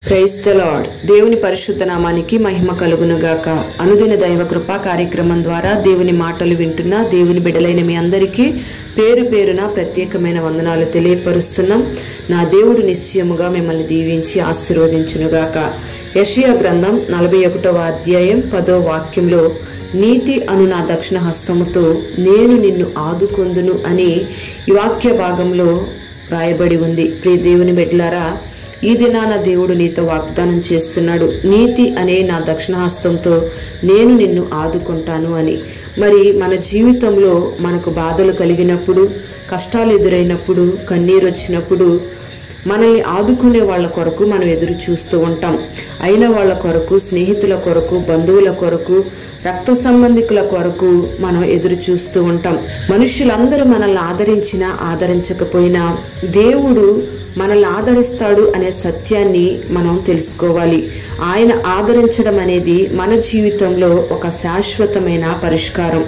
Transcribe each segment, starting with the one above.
praise the lord దేవుని పరిశుద్ధ నామానికి మహిమ కలుగునుగాక అనుదిన దైవ కృపా కార్యక్రమం ద్వారా దేవుని మాటలు వింటున్న దేవుని బిడలైన మీ అందరికీ పేరు పేరున ప్రత్యేకమైన వందనాలు తెలియపరుస్తున్నాం నా దేవుడు నిశ్చయముగా మిమ్మల్ని దీవించి ఆశీర్వదించునుగాక యషియా గ్రంథం నలభై ఒకటవ అధ్యాయం పదో వాక్యంలో నీతి అను నా దక్షిణ హస్తముతో నేను నిన్ను ఆదుకొందును అని ఈ వాక్య భాగంలో రాయబడి ఉంది ప్రియ దేవుని బిడ్డలారా ఈ దినాన దేవుడు నీతో వాగ్దానం చేస్తున్నాడు నీతి అనే నా దక్షిణహస్తంతో నేను నిన్ను ఆదుకుంటాను అని మరి మన జీవితంలో మనకు బాధలు కలిగినప్పుడు కష్టాలు ఎదురైనప్పుడు కన్నీరు వచ్చినప్పుడు మనల్ని ఆదుకునే వాళ్ళ కొరకు మనం ఎదురు చూస్తూ ఉంటాం అయిన వాళ్ళ కొరకు స్నేహితుల కొరకు బంధువుల కొరకు రక్త సంబంధికుల కొరకు మనం ఎదురు చూస్తూ ఉంటాం మనుషులందరూ మనల్ని ఆదరించినా ఆదరించకపోయినా దేవుడు మనల్ని ఆదరిస్తాడు అనే సత్యాన్ని మనం తెలుసుకోవాలి ఆయన ఆదరించడం అనేది మన జీవితంలో ఒక శాశ్వతమైన పరిష్కారం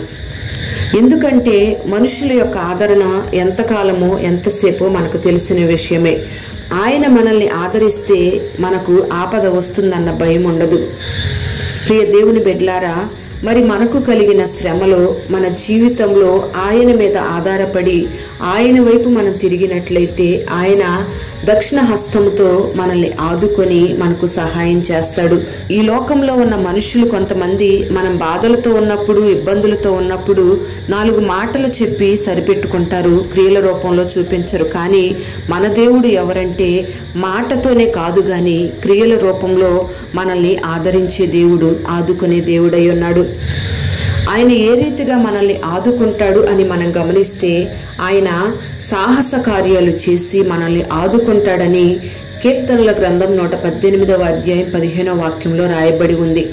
ఎందుకంటే మనుషుల యొక్క ఆదరణ ఎంతకాలమో ఎంతసేపో మనకు తెలిసిన విషయమే ఆయన మనల్ని ఆదరిస్తే మనకు ఆపద వస్తుందన్న భయం ఉండదు ప్రియ దేవుని బిడ్లారా మరి మనకు కలిగిన శ్రమలో మన జీవితంలో ఆయన మీద ఆధారపడి ఆయన వైపు మనం తిరిగినట్లయితే ఆయన దక్షిణ హస్తంతో మనల్ని ఆదుకొని మనకు సహాయం చేస్తాడు ఈ లోకంలో ఉన్న మనుషులు కొంతమంది మనం బాధలతో ఉన్నప్పుడు ఇబ్బందులతో ఉన్నప్పుడు నాలుగు మాటలు చెప్పి సరిపెట్టుకుంటారు క్రియల రూపంలో చూపించరు కానీ మన దేవుడు ఎవరంటే మాటతోనే కాదు గాని క్రియల రూపంలో మనల్ని ఆదరించే దేవుడు ఆదుకునే దేవుడై ఉన్నాడు ఆయన ఏ రీతిగా మనల్ని ఆదుకుంటాడు అని మనం గమనిస్తే ఆయన సాహస కార్యాలు చేసి మనల్ని ఆదుకుంటాడని కీర్తనల గ్రంథం నూట పద్దెనిమిదవ అధ్యాయం పదిహేనవ వాక్యంలో రాయబడి ఉంది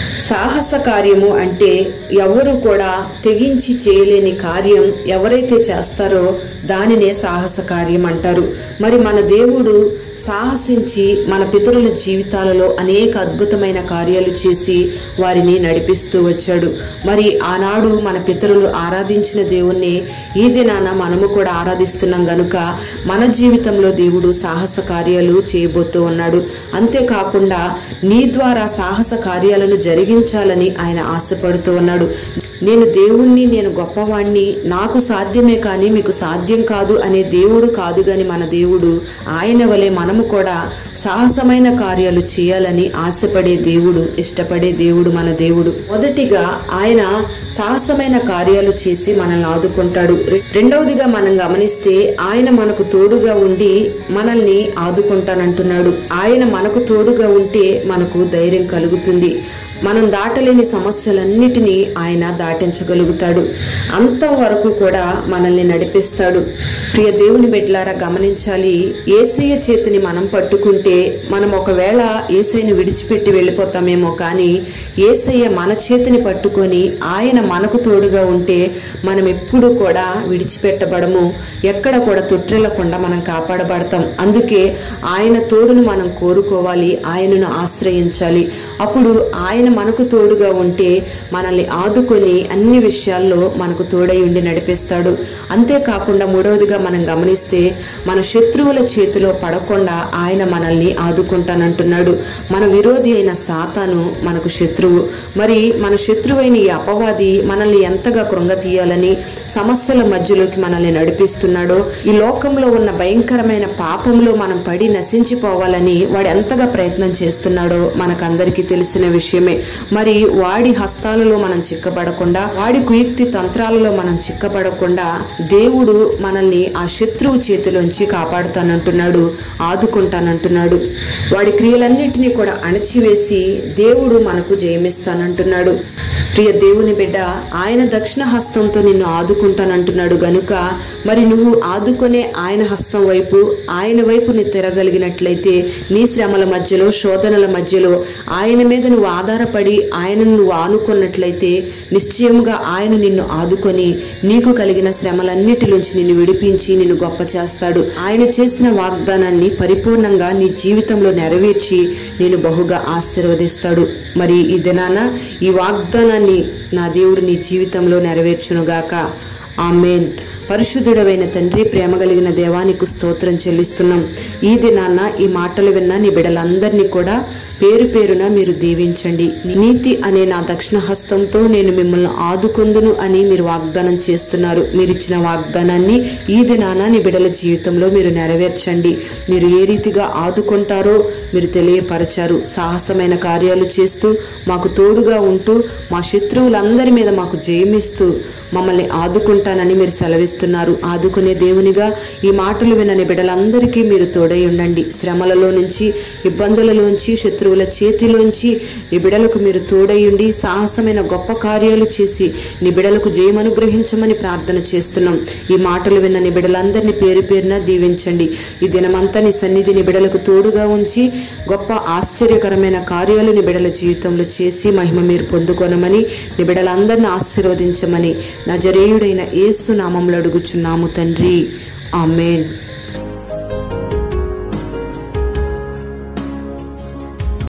సాహస కార్యము అంటే ఎవరు కూడా తెగించి చేయలేని కార్యం ఎవరైతే చేస్తారో దానినే సాహస కార్యం అంటారు మరి మన దేవుడు సాహసించి మన పితరుల జీవితాలలో అనేక అద్భుతమైన కార్యాలు చేసి వారిని నడిపిస్తూ వచ్చాడు మరి ఆనాడు మన పితరులు ఆరాధించిన దేవుణ్ణి ఈ దినాన మనము కూడా ఆరాధిస్తున్నాం గనుక మన జీవితంలో దేవుడు సాహస కార్యాలు చేయబోతూ ఉన్నాడు అంతేకాకుండా నీ ద్వారా సాహస కార్యాలను జరిగించాలని ఆయన ఆశపడుతూ ఉన్నాడు నేను దేవుణ్ణి నేను గొప్పవాణ్ణి నాకు సాధ్యమే కానీ మీకు సాధ్యం కాదు అనే దేవుడు కాదు గాని మన దేవుడు ఆయన వలె మనము కూడా సాహసమైన కార్యాలు చేయాలని ఆశపడే దేవుడు ఇష్టపడే దేవుడు మన దేవుడు మొదటిగా ఆయన సాహసమైన కార్యాలు చేసి మనల్ని ఆదుకుంటాడు రెండవదిగా మనం గమనిస్తే ఆయన మనకు తోడుగా ఉండి మనల్ని ఆదుకుంటానంటున్నాడు ఆయన మనకు తోడుగా ఉంటే మనకు ధైర్యం కలుగుతుంది మనం దాటలేని సమస్యలన్నిటినీ ఆయన దాటించగలుగుతాడు అంతం వరకు కూడా మనల్ని నడిపిస్తాడు ప్రియ దేవుని బిడ్డలారా గమనించాలి ఏసయ్య చేతిని మనం పట్టుకుంటే మనం ఒకవేళ ఏసయ్యని విడిచిపెట్టి వెళ్ళిపోతామేమో కానీ ఏసయ్య మన చేతిని పట్టుకొని ఆయన మనకు తోడుగా ఉంటే మనం ఎప్పుడు కూడా విడిచిపెట్టబడము ఎక్కడ కూడా తొట్టిల్లకుండా మనం కాపాడబడతాం అందుకే ఆయన తోడును మనం కోరుకోవాలి ఆయనను ఆశ్రయించాలి అప్పుడు ఆయన మనకు తోడుగా ఉంటే మనల్ని ఆదుకొని అన్ని విషయాల్లో మనకు తోడై ఉండి నడిపిస్తాడు అంతేకాకుండా మూడవదిగా మనం గమనిస్తే మన శత్రువుల చేతిలో పడకుండా ఆయన మనల్ని ఆదుకుంటానంటున్నాడు మన విరోధి అయిన సాతాను మనకు శత్రువు మరి మన శత్రువైన ఈ అపవాది మనల్ని ఎంతగా కృంగతీయాలని సమస్యల మధ్యలోకి మనల్ని నడిపిస్తున్నాడో ఈ లోకంలో ఉన్న భయంకరమైన పాపంలో మనం పడి నశించిపోవాలని వాడు ఎంతగా ప్రయత్నం చేస్తున్నాడో మనకందరికీ తెలిసిన విషయమే మరి వాడి హస్తాలలో మనం చిక్కబడకుండా వాడి కుయుక్తి తంత్రాలలో మనం చిక్కబడకుండా దేవుడు మనల్ని ఆ శత్రువు చేతిలోంచి కాపాడుతానంటున్నాడు ఆదుకుంటానంటున్నాడు వాడి క్రియలన్నిటినీ కూడా అణచివేసి దేవుడు మనకు జయమిస్తానంటున్నాడు ప్రియ దేవుని బిడ్డ ఆయన దక్షిణ హస్తంతో నిన్ను ఆదుకుంటానంటున్నాడు గనుక మరి నువ్వు ఆదుకునే ఆయన హస్తం వైపు ఆయన వైపు నీ తిరగలిగినట్లయితే నీ శ్రమల మధ్యలో శోధనల మధ్యలో ఆయన మీద నువ్వు ఆధారపడి ఆయనను నువ్వు ఆనుకున్నట్లయితే నిశ్చయముగా ఆయన నిన్ను ఆదుకొని నీకు కలిగిన శ్రమలన్నిటిలోంచి నిన్ను విడిపించి నిన్ను గొప్ప చేస్తాడు ఆయన చేసిన వాగ్దానాన్ని పరిపూర్ణంగా నీ జీవితంలో నెరవేర్చి నేను బహుగా ఆశీర్వదిస్తాడు మరి ఈ దినాన ఈ వాగ్దానాన్ని నా దేవుడు నీ జీవితంలో నెరవేర్చునుగాక ఆమెన్ పరిశుద్ధుడవైన తండ్రి ప్రేమ కలిగిన దేవానికి స్తోత్రం చెల్లిస్తున్నాం ఈ దినాన్న ఈ మాటలు విన్న నీ బిడ్డలందరినీ కూడా పేరు పేరున మీరు దీవించండి నీతి అనే నా దక్షిణ హస్తంతో నేను మిమ్మల్ని ఆదుకొందును అని మీరు వాగ్దానం చేస్తున్నారు మీరు ఇచ్చిన వాగ్దానాన్ని ఈ దినాన నీ బిడ్డల జీవితంలో మీరు నెరవేర్చండి మీరు ఏ రీతిగా ఆదుకుంటారో మీరు తెలియపరచారు సాహసమైన కార్యాలు చేస్తూ మాకు తోడుగా ఉంటూ మా శత్రువులందరి మీద మాకు జయమిస్తూ మమ్మల్ని ఆదుకుంటానని మీరు సెలవిస్తున్నారు ఆదుకునే దేవునిగా ఈ మాటలు వినని బిడ్డలందరికీ మీరు తోడై ఉండండి శ్రమలలో నుంచి ఇబ్బందులలోంచి శత్రువుల చేతిలోంచి నీ బిడలకు మీరు తోడయుండి సాహసమైన గొప్ప కార్యాలు చేసి నీ బిడలకు జయం అనుగ్రహించమని ప్రార్థన చేస్తున్నాం ఈ మాటలు విన్న నీ బిడలందరినీ పేరు పేరున దీవించండి ఈ దినమంతా నీ సన్నిధి నీ బిడలకు తోడుగా ఉంచి గొప్ప ఆశ్చర్యకరమైన కార్యాలు నీ బిడల జీవితంలో చేసి మహిమ మీరు పొందుకొనమని నీ బిడలందరిని ఆశీర్వదించమని నజరేయుడైన యేసు నామంలో అడుగుచున్నాము తండ్రి ఆమెన్